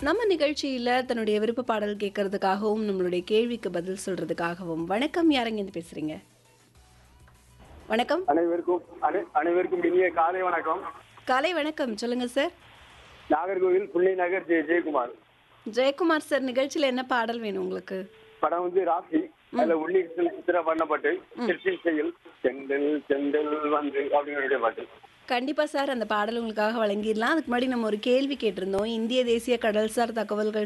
நம்ம நிகழ்ச்சியில தன்னுடைய விருப்ப பாடல் கேட்கறதுக்காகவும் நம்மளுடைய கேள்விக்கு பதில் சொல்றதுக்காகவும் வணக்கம் யாரங்க இருந்து பேசுறீங்க வணக்கம் அனைவருக்கும் அனை- அனைவருக்கும் இனிய காலை வணக்கம் காலை வணக்கம் சொல்லுங்க சார் நாகர்கோவில் புள்ளை நகர் ஜெய ஜெயக்குமார் ஜெயக்குமார் சார் நிகழ்ச்சியில என்ன பாடல் வேணும் உங்களுக்கு படம் வந்து ராசி அதுல உள்ளி சித்திர பண்ணப்பட்டு திருச்சி செயல் செந்தல் செந்தல் வந்து அப்படிங்கிற பாட்டு கண்டிப்பா சார் அந்த பாடல் உங்களுக்காக வழங்கிடலாம் அதுக்கு முன்னாடி நம்ம ஒரு கேள்வி கேட்டிருந்தோம் இந்திய தேசிய கடல்சார் தகவல்கள்